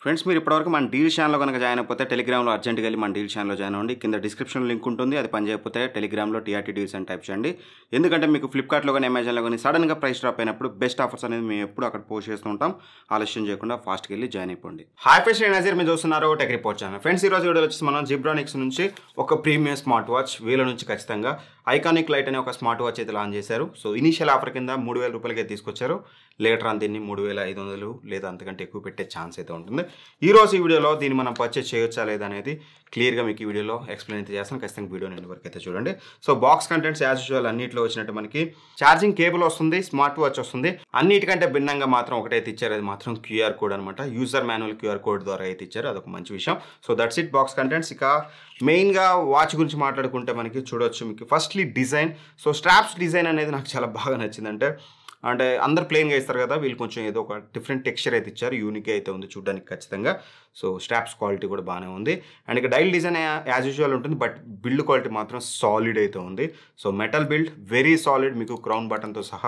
friends మీరు ఇప్పటివరకు మన డీల్ ఛానల్లో కనుక జాయిన్ అయిపోతే టెలిగ్రామ్లో అర్జెంట్గా వెళ్ళి మన డీల్ ఛానల్లో జాయిన్ అవ్వండి కింద డిస్క్రిప్షన్ లింక్ ఉంటుంది అది పని చేయకపోతే టెలిగ్రామ్లో టీఆర్టీ డీల్స్ అని టైప్ చేయండి ఎందుకంటే మీకు ఫ్లిప్కార్ట్లో కానీ అమెజాన్లో కానీ సడన్గా ప్రైస్ డ్రాప్ అయినప్పుడు బెస్ట్ ఆఫర్స్ అనేది మేము ఎప్పుడు అక్కడ పోస్ట్ చేస్తూ ఉంటాం ఆలస్యం చేయకుండా ఫాస్ట్కి వెళ్ళి జాయిన్ అయిపోండి హాయ్ ఫ్రెండ్స్ నేను నజీర్ మీరు చూస్తున్నారు టెక్ రిపోర్ట్ ఛానల్ ఫ్రెండ్స్ ఈ రోజు వీడియోలో వచ్చేసి మనం జిబ్రానిక్స్ నుంచి ఒక ప్రీమియం స్మార్ట్ వాచ్ వీళ్ళ నుంచి ఖచ్చితంగా ఐకానిక్ లైట్ అనే ఒక స్మార్ట్ వాచ్ అయితే లాంచ్ చేశారు సో ఇనీషియల్ ఆఫర్ కింద మూడు వేల రూపాయలకి తీసుకొచ్చారు లేటర్ ఆన్ దీన్ని మూడు వేల ఐదు వందలు లేదా అంతకంటే ఎక్కువ పెట్టే ఛాన్స్ అయితే ఉంటుంది ఈ రోజు ఈ వీడియోలో దీన్ని మనం పర్చేస్ చేయొచ్చా లేదా అనేది క్లియర్గా మీకు ఈ వీడియోలో ఎక్స్ప్లెయిన్ అయితే చేస్తాను ఖచ్చితంగా వీడియో నేను వరకు అయితే చూడండి so box contents as usual అన్నింటిలో వచ్చినట్టు మనకి ఛార్జింగ్ కేబుల్ వస్తుంది స్మార్ట్ వాచ్ వస్తుంది అన్నిటికంటే భిన్నంగా మాత్రం ఒకటైతే ఇచ్చారు అది మాత్రం క్యూఆర్ కోడ్ అనమాట యూజర్ మాన్యువల్ క్యూఆర్ కోడ్ ద్వారా అయితే ఇచ్చారు అదొక మంచి విషయం so that's it box contents ఇక మెయిన్గా వాచ్ గురించి మాట్లాడుకుంటే మనకి చూడొచ్చు మీకు firstly design so straps design అనేది నాకు చాలా బాగా నచ్చింది అంటే అంటే అందరు ప్లెయిన్గా ఇస్తారు కదా వీళ్ళు కొంచెం ఏదో ఒక డిఫరెంట్ టెక్స్చర్ అయితే ఇచ్చారు యూనిక్ అయితే ఉంది చూడడానికి ఖచ్చితంగా సో స్ట్రాప్స్ క్వాలిటీ కూడా బాగానే ఉంది అండ్ ఇక డైల్ డిజైన్ యాజ్ యూజువల్ ఉంటుంది బట్ బిల్డ్ క్వాలిటీ మాత్రం సాలిడ్ అయితే ఉంది so metal build very solid మీకు క్రౌన్ బటన్తో సహా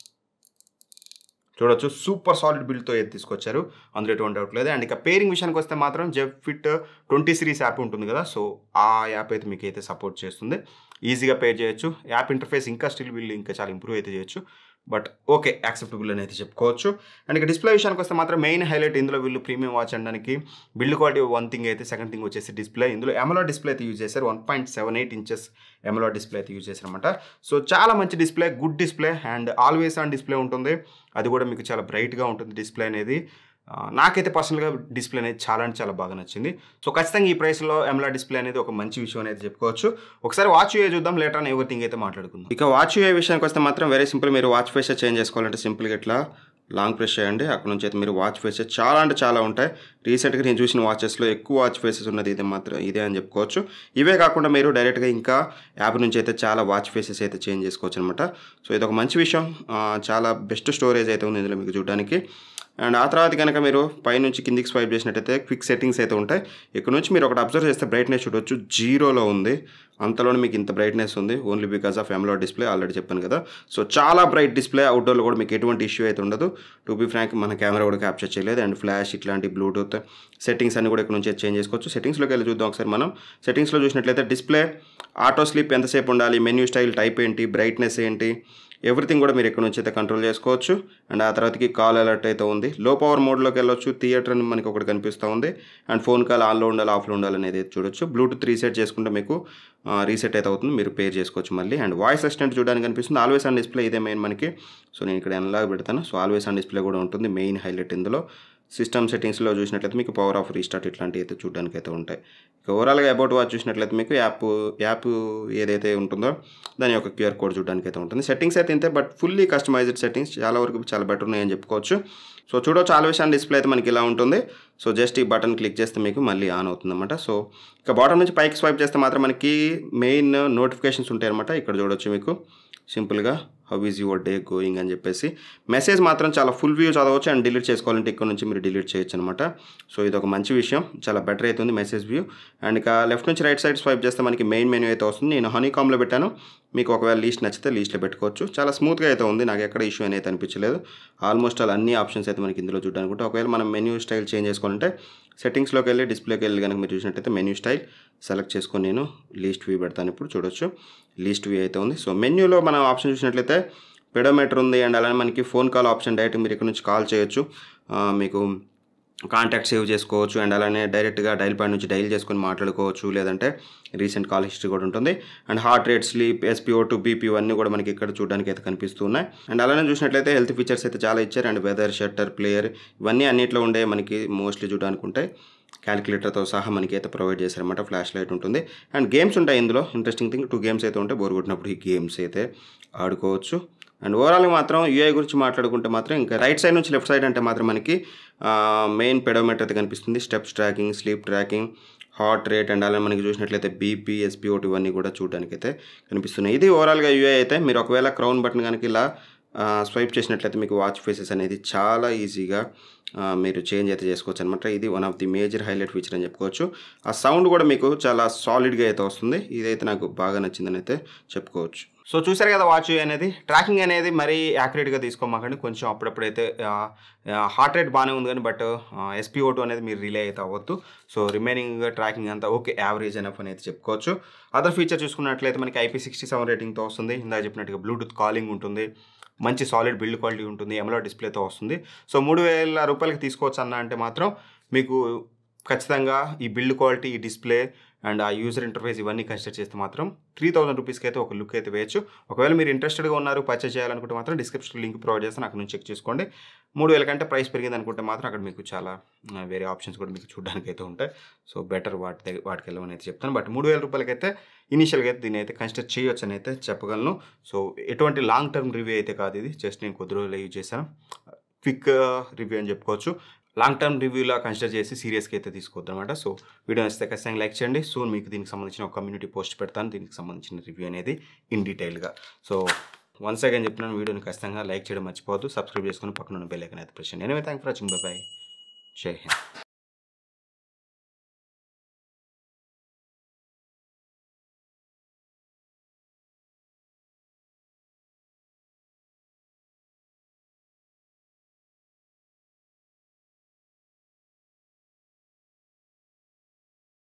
చూడొచ్చు సూపర్ సాలిడ్ బిల్డ్తో ఏది తీసుకొచ్చారు అందులో ఎటువంటి డౌట్ లేదు అండ్ ఇక పేరింగ్ విషయానికి వస్తే మాత్రం Zeb fit twenty series app ఉంటుంది కదా సో ఆ యాప్ అయితే మీకు అయితే సపోర్ట్ చేస్తుంది ఈజీగా పే చేయొచ్చు యాప్ ఇంటర్ఫేస్ ఇంకా స్టిల్ వీళ్ళు ఇంకా చాలా ఇంప్రూవ్ అయితే చేయొచ్చు బట్ ఓకే యాక్సెప్టబుల్ అని అయితే చెప్పుకోవచ్చు అండ్ ఇక డిస్ప్లే విషయానికి వస్తే మాత్రం మెయిన్ హైలైట్ ఇందులో వీళ్ళు ప్రీమియం వాచ్ అనడానికి బిల్డ్ క్వాలిటీ వన్ థింగ్ అయితే సెకండ్ థింగ్ వచ్చేసి డిస్ప్లే ఇందులో ఎమలో డిస్ప్లే అయితే యూజ్ చేశారు one point seven eight inches AMOLED display అయితే యూజ్ చేశారనమాట సో చాలా మంచి display good display and always on display ఉంటుంది అది కూడా మీకు చాలా బ్రైట్గా ఉంటుంది డిస్ప్లే అనేది ఆ, నాకైతే పర్సనల్గా డిస్ప్లే అనేది చాలా అంటే చాలా బాగా నచ్చింది సో ఖచ్చితంగా ఈ ప్రైస్లో ఎమ్లా డిస్ప్లే అనేది ఒక మంచి విషయం అనేది చెప్పుకోవచ్చు ఒకసారి వాచ్ యూఏ చూద్దాం లేటర్ అని ఎవ్రీథింగ్ అయితే మాట్లాడుకుందాం ఇక వాచ్ యూఏ విషయానికి వస్తే మాత్రం వెరీ సింపుల్ మీరు వాచ్ ఫేస్ చేంజ్ చేసుకోవాలంటే సింపుల్గా ఇట్లా లాంగ్ ప్రెస్ చేయండి అక్కడ నుంచి అయితే మీరు వాచ్ ఫేసెస్ చాలా అంటే చాలా ఉంటాయి రీసెంట్గా నేను చూసిన వాచెస్లో ఎక్కువ వాచ్ ఫేసెస్ ఉన్నది ఇదే మాత్రం ఇదే అని చెప్పుకోవచ్చు ఇవే కాకుండా మీరు డైరెక్ట్గా ఇంకా యాప్ నుంచి అయితే చాలా వాచ్ ఫేసెస్ అయితే చేంజ్ చేసుకోవచ్చు అనమాట సో ఇది ఒక మంచి విషయం ఆ, చాలా బెస్ట్ స్టోరేజ్ అయితే ఉంది ఇందులో మీకు చూడడానికి అండ్ ఆ తర్వాత కనుక మీరు పైనుంచి కిందికి స్వైప్ చేసినట్టయితే క్విక్ సెట్టింగ్స్ అయితే ఉంటాయి ఇక్కడ నుంచి మీరు ఒకటి అబ్జర్వ్ చేస్తే బ్రైట్నెస్ చూడొచ్చు జీరోలో ఉంది అంతలోనే మీకు ఇంత బ్రైట్నెస్ ఉంది only because of AMOLED display already చెప్పాను కదా సో చాలా బ్రైట్ డిస్ప్లే అవుట్డోర్లో కూడా మీకు ఎటువంటి ఇష్యూ అయితే ఉండదు టు బీ ఫ్రాంక్ మన కెమెరా కూడా క్యాప్చర్ చేయలేదు అండ్ ఫ్లాష్ ఇట్లాంటి బ్లూటూత్ సెట్టింగ్స్ అన్ని కూడా ఇక్కడ నుంచి చేంజ్ చేసుకోవచ్చు సెట్టింగ్స్లోకి వెళ్ళి చూద్దాం ఒకసారి మనం సెట్టింగ్స్లో చూసినట్లయితే డిస్ప్లే ఆటో స్లీప్ ఎంతసేపు ఉండాలి మెన్యూ స్టైల్ టైప్ ఏంటి బ్రైట్నెస్ ఏంటి ఎవ్రీథింగ్ కూడా మీరు ఇక్కడ నుంచి అయితే కంట్రోల్ చేసుకోవచ్చు అండ్ ఆ తర్వాతకి కాల్ అలర్ట్ అయితే ఉంది లో పవర్ మోడ్లోకి వెళ్ళొచ్చు థియేటర్ అని మనకి ఒకటి కనిపిస్తూ ఉంది అండ్ ఫోన్ కాల్ ఆన్లో ఉండాలి ఆఫ్లో ఉండాలి అనేది చూడొచ్చు బ్లూటూత్ రీసెట్ చేసుకుంటే మీకు రీసెట్ అయితే అవుతుంది మీరు పేర్ చేసుకోవచ్చు మళ్ళీ అండ్ వాయిస్ అసిస్టెంట్ చూడడానికి కనిపిస్తుంది ఆల్వేస్ ఆన్ డిస్ప్లే ఇదే మెయిన్ మనకి సో నేను ఇక్కడ ఎనలాగా పెడతాను సో ఆల్వేస్ ఆన్ డిస్ప్లే కూడా ఉంటుంది మెయిన్ హైలైట్ ఇందులో సిస్టమ్ సెట్టింగ్స్లో చూసినట్లయితే మీకు పవర్ ఆఫ్ రీస్టార్ట్ ఇట్లాంటివి అయితే చూడడానికి అయితే ఉంటాయి ఇక ఓవరాల్గా అబౌట్ వాచ్ చూసినట్లయితే మీకు యాప్ యాప్ ఏదైతే ఉంటుందో దాని యొక్క క్యూఆర్ కోడ్ చూడడానికి అయితే ఉంటుంది సెట్టింగ్స్ అయితే ఇంతే బట్ ఫుల్లీ కస్టమైజ్డ్ సెట్టింగ్స్ చాలా వరకు చాలా బెటర్ ఉన్నాయని చెప్పుకోవచ్చు సో చూడవచ్చు ఆల్వేస్ ఆన్ డిస్ప్లే అయితే మనకి ఇలా ఉంటుంది సో జస్ట్ ఈ బటన్ క్లిక్ చేస్తే మీకు మళ్ళీ ఆన్ అవుతుందన్నమాట సో ఇక బాటమ్ నుంచి పైకి స్వైప్ చేస్తే మాత్రం మనకి మెయిన్ నోటిఫికేషన్స్ ఉంటాయి అనమాట ఇక్కడ చూడొచ్చు మీకు సింపుల్గా how is your day going అని చెప్పేసి మెసేజ్ మాత్రం చాలా ఫుల్ వ్యూ చదవచ్చు అండ్ డిలీట్ చేసుకోవాలంటే ఇక్కడ నుంచి మీరు డిలీట్ చేయొచ్చు అనమాట సో ఇది ఒక మంచి విషయం చాలా బెటర్ అవుతుంది మెసేజ్ వ్యూ అండ్ ఇక లెఫ్ట్ నుంచి రైట్ సైడ్ స్వైప్ చేస్తే మనకి మెయిన్ మెనూ అయితే వస్తుంది నేను హనీ కామ్లో పెట్టాను మీకు ఒకవేళ లీస్ట్ నచ్చితే లీస్ట్లో పెట్టుకోవచ్చు చాలా స్మూత్గా అయితే ఉంది నాకు ఎక్కడ ఇష్యూ అనేది అనిపించలేదు ఆల్మోస్ట్ ఆల్ అన్ని ఆప్షన్స్ అయితే మనకి ఇందులో చూడడానికి ఉంటే ఒకవేళ మనం మెన్యూ స్టైల్ చేంజ్ చేసుకోవాలంటే సెట్టింగ్స్లోకి వెళ్ళి డిస్ప్లేకి వెళ్ళి కనుక మీరు చూసినట్టయితే మెన్యూ స్టైల్ సెలెక్ట్ చేసుకొని నేను లీస్ట్ వ్యూ పెడతాను ఇప్పుడు చూడొచ్చు లీస్ట్ వ్యూ అయితే ఉంది సో మెన్యూలో మనం ఆప్షన్ చూసినట్లయితే పెడోమీటర్ ఉంది అండ్ అలానే మనకి ఫోన్ కాల్ ఆప్షన్ డైరెక్ట్ మీరు ఇక్కడ నుంచి కాల్ చేయొచ్చు ఆ, మీకు కాంటాక్ట్ సేవ్ చేసుకోవచ్చు అండ్ అలానే డైరెక్ట్గా డైల్ పాయింట్ నుంచి డైల్ చేసుకొని మాట్లాడుకోవచ్చు లేదంటే రీసెంట్ కాల్ హిస్టరీ కూడా ఉంటుంది and heart rate sleep SpO two BP అన్నీ కూడా మనకి ఇక్కడ చూడడానికి అయితే కనిపిస్తూ ఉన్నాయి అండ్ అలానే చూసినట్లయితే హెల్త్ ఫీచర్స్ అయితే చాలా ఇచ్చారు అండ్ వెదర్ షట్టర్ ప్లేయర్ ఇవన్నీ అన్నిట్లో ఉండే మనకి మోస్ట్లీ చూడడానికి ఉంటాయి క్యాలిక్యులేటర్తో సహా మనకి అయితే ప్రొవైడ్ చేశారన్నమాట ఫ్లాష్ లైట్ ఉంటుంది అండ్ గేమ్స్ ఉంటాయి ఇందులో ఇంట్రెస్టింగ్ థింగ్ టూ గేమ్స్ అయితే ఉంటాయి బోర్ కొట్టినప్పుడు ఈ గేమ్స్ అయితే ఆడుకోవచ్చు అండ్ ఓవరాల్ మాత్రం యూఐ గురించి మాట్లాడుకుంటే మాత్రం ఇంకా రైట్ సైడ్ నుంచి లెఫ్ట్ సైడ్ అంటే మాత్రం మనకి మెయిన్ పెడోమీటర్ అయితే కనిపిస్తుంది steps tracking sleep tracking heart rate and అలానే మనకి చూసినట్లయితే బీపీ ఎస్పీఓటి ఇవన్నీ కూడా చూడడానికి అయితే కనిపిస్తున్నాయి ఇది ఓవరాల్గా యూఐ అయితే మీరు ఒకవేళ క్రౌన్ బటన్ కనుక ఇలా స్వైప్ చేసినట్లయితే మీకు వాచ్ ఫేసెస్ అనేది చాలా ఈజీగా ఆ, మీరు చేంజ్ అయితే చేసుకోవచ్చు అనమాట ఇది one of the major highlight feature అని చెప్పుకోవచ్చు ఆ సౌండ్ కూడా మీకు చాలా సాలిడ్గా అయితే వస్తుంది ఇదైతే నాకు బాగా నచ్చిందని అయితే చెప్పుకోవచ్చు సో చూసారు కదా వాచ్ అనేది ట్రాకింగ్ అనేది మరీ యాక్యురేట్గా తీసుకోమాకండి కొంచెం అప్పుడప్పుడైతే హార్ట్ రేట్ బాగానే ఉంది కానీ బట్ ఎస్పీ ఓటు అనేది మీరు రిలే అయితే అవ్వద్దు సో రిమైనింగ్ ట్రాకింగ్ అంతా ఓకే యావరేజ్ ఎనఫ్ అని అయితే చెప్పుకోవచ్చు అదర్ ఫీచర్ చూసుకున్నట్లయితే మనకి ఐపీ సిక్స్టీ సెవెన్ రేటింగ్తో వస్తుంది ఇందాక చెప్పినట్టుగా బ్లూటూత్ కాలింగ్ ఉంటుంది మంచి సాలిడ్ బిల్డ్ క్వాలిటీ ఉంటుంది ఎమలో డిస్ప్లేతో వస్తుంది సో మూడు వేల రూపాయలకి తీసుకోవచ్చు అన్న అంటే మాత్రం మీకు ఖచ్చితంగా ఈ బిల్డ్ క్వాలిటీ ఈ డిస్ప్లే అండ్ ఆ యూజర్ ఇంటర్ఫేస్ ఇవన్నీ కన్సిడర్ చేస్తే మాత్రం త్రీ థౌసండ్ రూపీస్కి అయితే ఒక లుక్ అయితే వేయచ్చు ఒకవేళ మీరు ఇంట్రెస్టెడ్గా ఉన్నారు పర్చేస్ చేయాలనుకుంటే మాత్రం డిస్క్రిప్షన్ లింక్ ప్రొవైడ్ చేస్తాను అక్కడ నుంచి చెక్ చేసుకోండి మూడు వేల కంటే ప్రైస్ పెరిగింది అనుకుంటే మాత్రం అక్కడ మీకు చాలా ఆ, వేరే ఆప్షన్స్ కూడా మీకు చూడడానికి అయితే ఉంటాయి సో బెటర్ వాటి దగ్గర వాటికి వెళ్ళమని అయితే చెప్తాను బట్ మూడు వేల రూపాయలకైతే ఇనీషియల్గా అయితే దీన్ని అయితే కన్సిడర్ చేయొచ్చు అని అయితే చెప్పగలను సో ఎటువంటి లాంగ్ టర్మ్ రివ్యూ అయితే కాదు ఇది జస్ట్ నేను కొద్ది రోజులు యూజ్ చేశాను క్విక్ రివ్యూ అని చెప్పుకోవచ్చు లాంగ్ టర్మ్ రివ్యూలా కన్సిడర్ చేసి సీరియస్గా అయితే తీసుకోవద్దు అనమాట సో వీడియో నచ్చితే ఖచ్చితంగా లైక్ చేయండి సూన్ మీకు దీనికి సంబంధించిన ఒక కమ్యూనిటీ పోస్ట్ పెడతాను దీనికి సంబంధించిన రివ్యూ అనేది ఇన్ డీటెయిల్గా సో వన్స్ అగైన్ చెప్తున్నాను వీడియోని ఖచ్చితంగా లైక్ చేయడం మర్చిపోవద్దు సబ్స్క్రైబ్ చేసుకుని పక్కన ఉన్న బెల్ ఐకన్ అయితే ప్రెస్ చేయండి anyway thank for watching bye bye జై హింద్